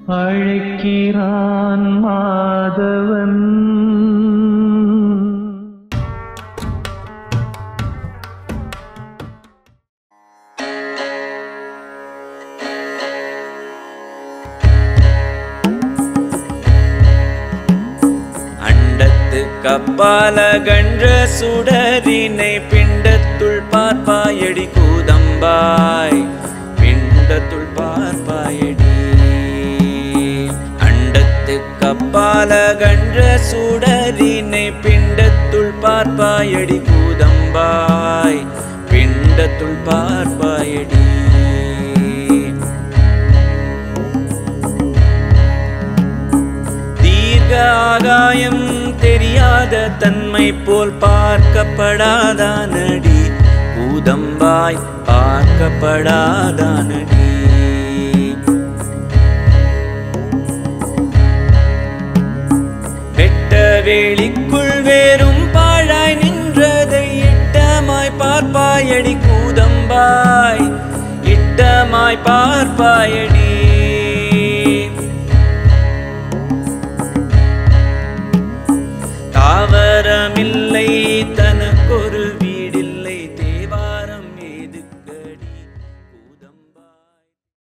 அழைக்கிறான் மாதவன் அண்டத்து கப்பால கன்ற சுடரினை பிண்டத்துள் பார்ப்பாயடி கூதம்பாய் பிண்டத்துள் பார்ப்பாயடி அண்டத்து கப்பால கன்ற சுடரினை பிண்டத்துள் பார்ப்பாயடி கூதம்பாய் பிண்டத்துள் பார்ப்பாயடி தீர்க்க ஆகாயம் தெரியாத தன்மை போல் பார்க்கப்படாதானடி பூதம்பாய் பார்க்கப்படாதானடி வெட்ட வேலிக்குள் வேறும் பாழாய் நின்றதை இட்டமாய் பார்ப்பாயடி கூதம்பாய் இட்டமாய் பார்ப்பாயடி